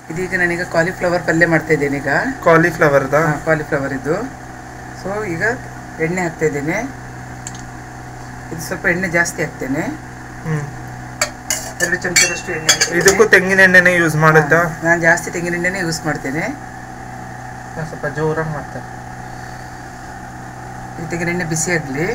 ಇದೀಗ ನಾನೀಗ ಕಾಲಿಫ್ಲವರ್ ಪಲ್ಯ ಮಾಡ್ತಾ ಇದ್ದೇನೆ ಈಗ ಕಾಲಿಫ್ಲವರ್ದ ಕಾಲಿಫ್ಲವರ್ ಇದು ಸೊ ಈಗ ಎಣ್ಣೆ ಹಾಕ್ತಾ ಇದ್ದೇನೆ ಇದು ಸ್ವಲ್ಪ ಎಣ್ಣೆ ಜಾಸ್ತಿ ಹಾಕ್ತೇನೆ ಹ್ಮ್ ಎರಡು ಚಮಚದಷ್ಟು ಎಣ್ಣೆ ಹಾಕ್ತೇನೆ. ಇದಕ್ಕೂ ತೆಂಗಿನ ಎಣ್ಣೆನೆ ಯೂಸ್ ಮಾಡುತ್ತಾ ಹಾ, ನಾನು ಜಾಸ್ತಿ ತೆಂಗಿನ ಎಣ್ಣೆನೇ ಯೂಸ್ ಮಾಡ್ತೇನೆ ನಾನ್ ಸ್ವಲ್ಪ ಜೋರಾಗಿ ಮಾಡ್ತೇನೆ ಈ ತೆಂಗಿನ ಎಣ್ಣೆ ಬಿಸಿ ಆಗಲಿ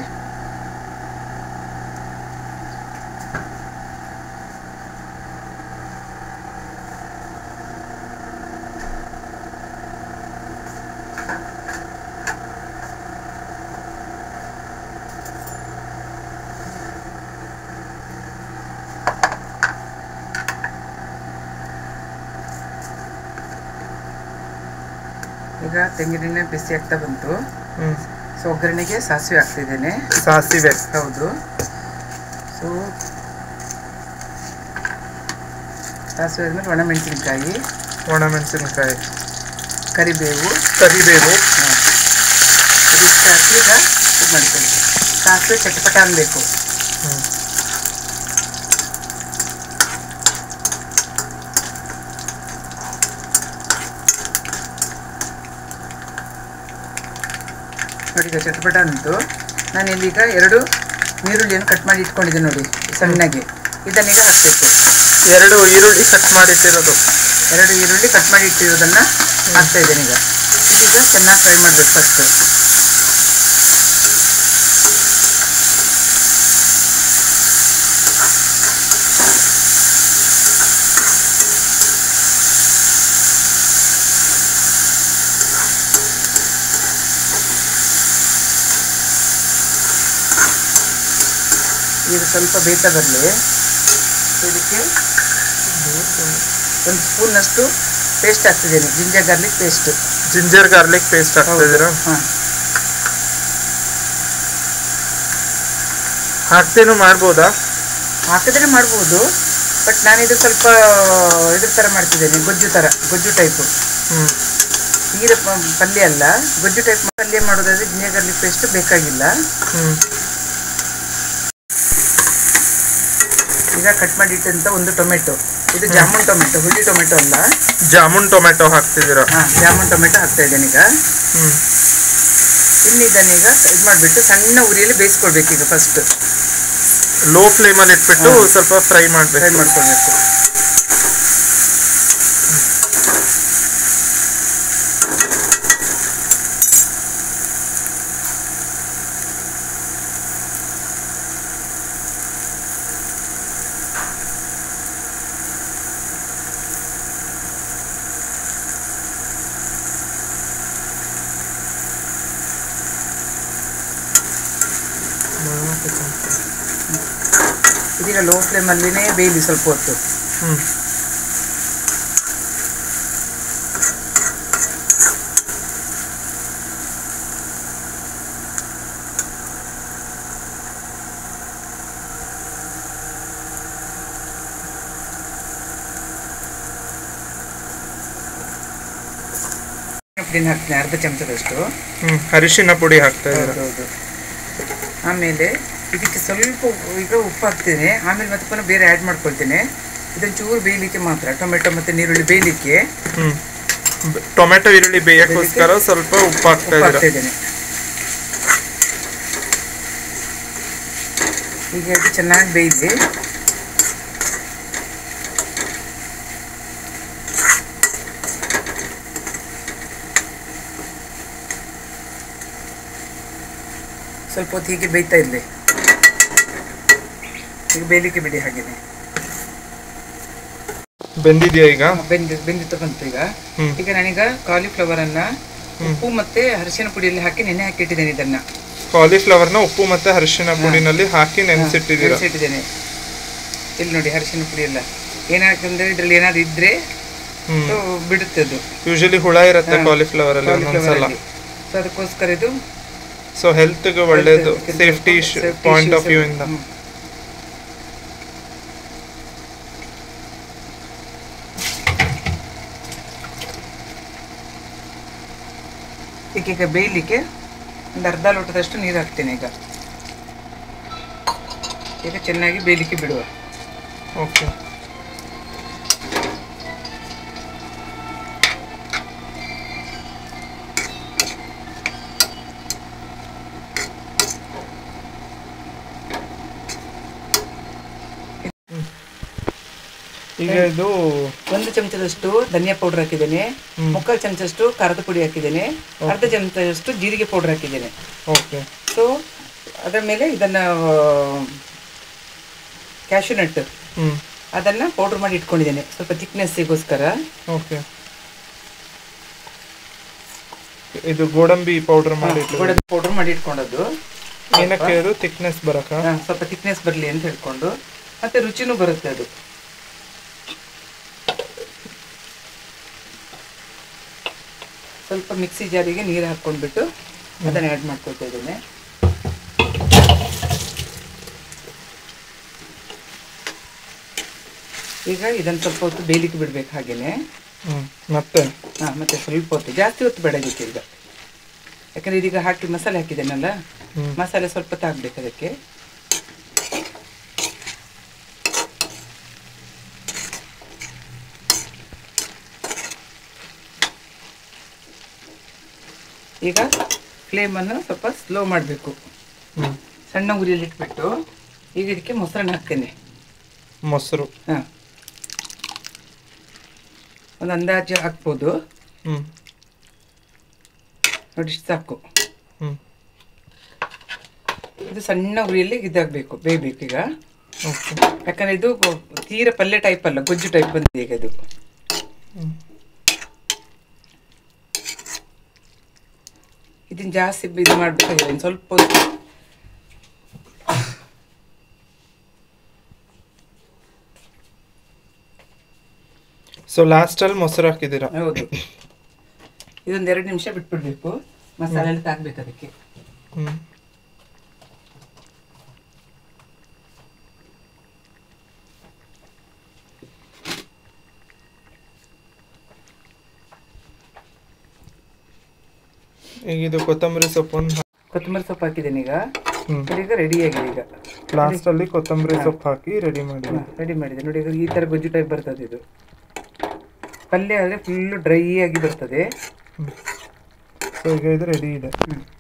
ಈಗ ತೆಂಗಿನ ಎಣ್ಣೆ ಬಿಸಿ ಆಗ್ತಾ ಬಂತು ಹ್ಮ್ ಸೊ ಒಗ್ಗರಣೆಗೆ ಸಾಸಿವೆ ಹಾಕ್ತಿದ್ದೇನೆ ಸಾಸಿವೆ ಹೌದು ಸೊ ಸಾಸಿವೆ ಆದ್ಮೇಲೆ ಒಣಮೆಣಸಿನ್ಕಾಯಿ ಒಣಮೆಣಸಿನಕಾಯಿ ಕರಿಬೇವು ಕರಿಬೇವು ಇದಿಷ್ಟು ಹಾಕಿ ಈಗ ಇದು ಮಾಡ್ಕೊಳ್ಳಿ ಸಾಸಿವೆ ಚಟಪಟ ಅನ್ಬೇಕು ಹ್ಮ್ ನೋಡಿ ಈಗ ಚಟಪಟ ಅಂತು ನಾನು ಇಲ್ಲೀಗ ಎರಡು ನೀರುಳ್ಳಿಯನ್ನು ಕಟ್ ಮಾಡಿ ಇಟ್ಕೊಂಡಿದ್ದೆ ನೋಡಿ ಸಣ್ಣಗೆ ಇದನ್ನೀಗ ಹಾಕಬೇಕು ಎರಡು ಈರುಳ್ಳಿ ಕಟ್ ಮಾಡಿಟ್ಟಿರೋದು ಎರಡು ಈರುಳ್ಳಿ ಕಟ್ ಮಾಡಿ ಇಟ್ಟಿರೋದನ್ನ ಹಾಕ್ತಾ ಇದ್ದೇನೆ ಈಗ ಇದೀಗ ಚೆನ್ನಾಗಿ ಫ್ರೈ ಮಾಡಬೇಕು ಫಸ್ಟ್ ಈಗ ಸ್ವಲ್ಪ ಬೇಯ್ತಾ ಬರಲಿ ಇದಕ್ಕೆ ಒಂದು ಸ್ಪೂನಷ್ಟು ಪೇಸ್ಟ್ ಹಾಕ್ತಿದ್ದೇನೆ ginger garlic paste ginger garlic paste ಹಾಕ್ತಾ ಇದೀರಾ ಹಾಂ ಹಾಕ್ತೇನು ಮಾಡ್ಬೋದಾ ಹಾಕಿದ್ರೆ ಮಾಡ್ಬೋದು ಬಟ್ ನಾನಿದು ಸ್ವಲ್ಪ ಇದ್ರ ಥರ ಮಾಡ್ತಿದ್ದೇನೆ ಗೊಜ್ಜು ಥರ ಗೊಜ್ಜು ಟೈಪು ಹ್ಮ್ ತೀರ ಪ- ಪಲ್ಯ ಅಲ್ಲ ಗೊಜ್ಜು ಟೈಪ್ ಪಲ್ಯ ಮಾಡೋದಾದ್ರೆ ಜಿಂಜರ್ ಗಾರ್ಲಿಕ್ ಪೇಸ್ಟ್ ಬೇಕಾಗಿಲ್ಲ ಹ್ಮ್ ಈಗ ಕಟ್ ಮಾಡಿ ಇಟ್ಟಂತ ಒಂದು ಟೊಮೆಟೊ ಇದು ಜಾಮೂನ್ ಟೊಮೆಟೊ ಹುಳಿ ಟೊಮೆಟೊ ಅಲ್ಲ ಜಾಮೂನ್ ಟೊಮೆಟೊ ಹಾಕ್ತಿದ್ದೀರಾ ಹಾಂ ಜಾಮೂನ್ ಟೊಮೆಟೊ ಹಾಕ್ತಾ ಇದ್ದೇನೆ ಈಗ ಹ್ಮ್ ಇನ್ನು ಇದನ್ನೀಗ ಇದು ಮಾಡಿಬಿಟ್ಟು ಸಣ್ಣ ಉರಿಯಲ್ಲಿ ಬೇಯಿಸ್ಕೊಳ್ಬೇಕು ಈಗ ಫಸ್ಟ್ ಲೋ ಫ್ಲೇಮಲ್ಲಿ ಇಟ್ಬಿಟ್ಟು ಹಾ. ಸ್ವಲ್ಪ ಫ್ರೈ ಫ್ರೈ ಮಾಡ್ಬೇಕು ಮಾಡ್ಕೊಳ್ಬೇಕು ಇದೀಗ ಲೋ ಫ್ಲೇಮಲ್ಲಿನೇ ಬೇಯಲಿ ಸ್ವಲ್ಪ ಹೊತ್ತು ಹ್ಮ್ ಪುಡಿನ ಹಾಕ್ತೀನಿ ಅರ್ಧ ಚಮಚದಷ್ಟು ಹ್ಮ್ ಅರಿಶಿನ ಪುಡಿ ಹಾಕ್ತಾ ಇದೀರಾ ಹೌದು ಆಮೇಲೆ ಇದಕ್ಕೆ ಸ್ವಲ್ಪ ಉ- ಈಗ ಉಪ್ಪು ಹಾಕ್ತೇನೆ ಆಮೇಲೆ ಮತ್ತೆ ಪುನಃ ಬೇರೆ ಆ್ಯಡ್ ಮಾಡ್ಕೊಳ್ತೇನೆ ಇದನ್ನು ಚೂರು ಬೇಯಲಿಕ್ಕೆ ಮಾತ್ರ ಟೊಮೆಟೊ ಮತ್ತು ನೀರುಳ್ಳಿ ಬೇಯಲಿಕ್ಕೆ ಹ್ಮ್ ಬ- ಟೊಮೆಟೊ ಈರುಳ್ಳಿ ಬೇಯಕ್ಕೋಸ್ಕರ ಸ್ವಲ್ಪ ಉಪ್ಪು ಹಾಕ್ತಾ ಉಪ್ಪು ಇದೀರಾ ಹಾಕ್ತಾ ಇದ್ದೇನೆ ಈಗ ಇದು ಚೆನ್ನಾಗಿ ಬೇಯಿಸಿ ಸ್ವಲ್ಪ ಹೊತ್ತು ಹೀಗೆ ಬೇಯ್ತಾ ಇರಲಿ ಈಗ ಬೇಯಲಿಕ್ಕೆ ಬಿಡಿ ಹಾಗೆಯೇ ಬೆಂದಿದ್ಯಾ ಈಗ ಬೆಂದಿ ಬೆಂದಿತ್ತು ಬಂತು ಈಗ ಹ್ಮ್. ಈಗ ನಾನೀಗ ಕಾಲಿಫ್ಲವರ್ ಅನ್ನ ಹ್ಮ್. ಉಪ್ಪು ಮತ್ತೆ ಅರಿಶಿನ ಪುಡಿಯಲ್ಲಿ ಹಾಕಿ ನೆನೆ ಹಾಕಿಟ್ಟಿದ್ದೇನೆ ಇದನ್ನ ಕಾಲಿಫ್ಲವರ್ನ ಉಪ್ಪು ಮತ್ತೆ ಅರಿಶಿನ ಪುಡಿನಲ್ಲಿ ಹಾಕಿ ನೆನೆಸಿಟ್ಟಿದ್ದೀರಾ ನೆನೆಸಿಟ್ಟಿದ್ದೇನೆ ಇಲ್ಲಿ ನೋಡಿ ಅರಿಶಿನ ಪುಡಿ ಎಲ್ಲ ಏನಾಗ್ತಂದ್ರೆ ಇದ್ರಲ್ಲಿ ಏನಾದ್ರು ಇದ್ರೆ ಹ್ಮ್ ಸೊ ಬಿಡುತ್ತೆ ಅದು ಯೂಶಲಿ ಹುಳ ಇರುತ್ತೆ ಹಾ. ಕಾಲಿಫ್ಲವರ್ ಅಲ್ಲಿ cauliflower ಒಂದೊಂದ್ಸಲ ಅಲ್ಲಿ. ಸೊ ಅದಕ್ಕೋಸ್ಕರ ಇದು ಸೊ ಹೆಲ್ತ್ಗೆ ಒಳ್ಳೇದು Health- safety safety point issues of view ಇಂದ ಹ್ಮ್. ಇದಕ್ಕೆ ಈಗ ಬೇಯಲಿಕ್ಕೆ ಒಂದು ಅರ್ಧ ಲೋಟದಷ್ಟು ನೀರು ಹಾಕ್ತೇನೆ ಈಗ ಈಗ ಚೆನ್ನಾಗಿ ಬೇಯಲಿಕ್ಕೆ ಬಿಡುವ ಓಕೆ ಈಗ ಇದು ಒಂದು ಚಮಚದಷ್ಟು ಧನಿಯಾ ಪೌಡರ್ ಹಾಕಿದ್ದೇನೆ ಮುಕ್ಕಾಲು ಚಮಚದಷ್ಟು ಖಾರದ ಪುಡಿ ಹಾಕಿದ್ದೇನೆ ಅರ್ಧ ಚಮಚದಷ್ಟು ಜೀರಿಗೆ ಪೌಡರ್ ಹಾಕಿದ್ದೇನೆ ಓಕೆ ಸೊ ಅದರ ಮೇಲೆ ಇದನ್ನು ಕ್ಯಾಶು ನಟ್ ಹ್ಞೂ ಅದನ್ನು ಪೌಡರ್ ಮಾಡಿ ಇಟ್ಕೊಂಡಿದ್ದೇನೆ ಸ್ವಲ್ಪ ಥಿಕ್ನೆಸ್ಸಿಗೋಸ್ಕರ ಓಕೆ ಇದು ಗೋಡಂಬಿ ಪೌಡರ್ ಮಾಡಿ ಗೋಡಂಬಿ ಪೌಡರ್ ಮಾಡಿ ಇಟ್ಕೊಂಡದ್ದು ಏನಕ್ಕೆ ಅದು ಥಿಕ್ನೆಸ್ ಬರಕ ಹಾ, ಸ್ವಲ್ಪ ಥಿಕ್ನೆಸ್ ಬರಲಿ ಅಂತ ಹೇಳ್ಕೊಂಡು ಮತ್ತೆ ರುಚಿನೂ ಬರುತ್ತೆ ಅದು ಸ್ವಲ್ಪ ಮಿಕ್ಸಿ ಜಾರಿಗೆ ನೀರು ಹಾಕ್ಕೊಂಡ್ಬಿಟ್ಟು ಅದನ್ನು ಆ್ಯಡ್ ಮಾಡ್ಕೊಳ್ತಾ ಇದ್ದೇನೆ ಈಗ ಇದನ್ನು ಸ್ವಲ್ಪ ಹೊತ್ತು ಬೇಯಲಿಕ್ಕೆ ಬಿಡ್ಬೇಕು ಹಾಗೇನೆ ಹ್ಞೂ ಮತ್ತೆ ಹಾಂ ಮತ್ತೆ ಸ್ವಲ್ಪ ಹೊತ್ತು ಜಾಸ್ತಿ ಹೊತ್ತು ಬೇಡ ಇದಕ್ಕೆ ಈಗ ಯಾಕಂದ್ರೆ ಇದೀಗ ಹಾಕಿ ಮಸಾಲೆ ಹಾಕಿದ್ದೇನಲ್ಲ ಹ್ಮ್. ಮಸಾಲೆ ಸ್ವಲ್ಪ ತಾಗ್ಬೇಕು ಅದಕ್ಕೆ ಈಗ ಫ್ಲೇಮನ್ನು ಸ್ವಲ್ಪ ಸ್ಲೋ ಮಾಡಬೇಕು ಹ್ಞೂ ಸಣ್ಣ ಉರಿಯಲ್ಲಿ ಇಟ್ಬಿಟ್ಟು ಈಗ ಇದಕ್ಕೆ ಮೊಸರನ್ನ ಹಾಕ್ತೇನೆ ಮೊಸರು ಹಾಂ ಒಂದು ಅಂದಾಜು ಹಾಕ್ಬೋದು ಹ್ಞೂ ನೋಡಿ ಇಷ್ಟು ಸಾಕು ಹ್ಞೂ ಇದು ಸಣ್ಣ ಉರಿಯಲ್ಲಿ ಇದಾಗಬೇಕು ಬೇಯಬೇಕು ಈಗ ಓಕೆ ಯಾಕಂದ್ರೆ ಇದು ತೀರ ಪಲ್ಯ ಟೈಪ್ ಅಲ್ಲ ಗೊಜ್ಜು ಟೈಪ್ ಬಂದಿದೆ ಈಗ ಇದು ಹ್ಮ್. ಇದನ್ನ ಜಾಸ್ತಿ ಇದು ಮಾಡ್ಬೇಕಾಗಿದೆ ಇನ್ನು ಸ್ವಲ್ಪ ಹೊತ್ತು ಸೊ ಲಾಸ್ಟಲ್ಲಿ ಮೊಸರು ಹಾಕಿದ್ದೀರಾ ಹೌದು ಇದೊಂದು ಎರಡು ನಿಮಿಷ ಬಿಟ್ಬಿಡ್ಬೇಕು ಮಸಾಲೆ ಎಲ್ಲ ತಾಗ್ಬೇಕು ಅದಕ್ಕೆ ಹ್ಞೂ ಈಗ ಇದು ಕೊತ್ತಂಬರಿ ಸೊಪ್ಪನ್ನು ಕೊತ್ತಂಬರಿ ಸೊಪ್ಪು ಹಾಕಿದ್ದೇನೆ ಈಗ ಹ್ಞೂ ಈಗ ರೆಡಿ ಆಗಿದೆ ಈಗ ಲಾಸ್ಟಲ್ಲಿ ಕೊತ್ತಂಬರಿ ಸೊಪ್ಪು ಹಾಕಿ ರೆಡಿ ಮಾಡಿ ರೆಡಿ ಮಾಡಿದೆ ನೋಡಿ ಈಗ ಈ ಥರ ಗೊಜ್ಜು ಟೈಪ್ ಬರ್ತದೆ ಇದು ಪಲ್ಯ ಆದರೆ ಫುಲ್ಲು ಡ್ರೈ ಆಗಿ ಬರ್ತದೆ ಸೊ ಈಗ ಇದು ರೆಡಿ ಇದೆ ಹ್ಮ್.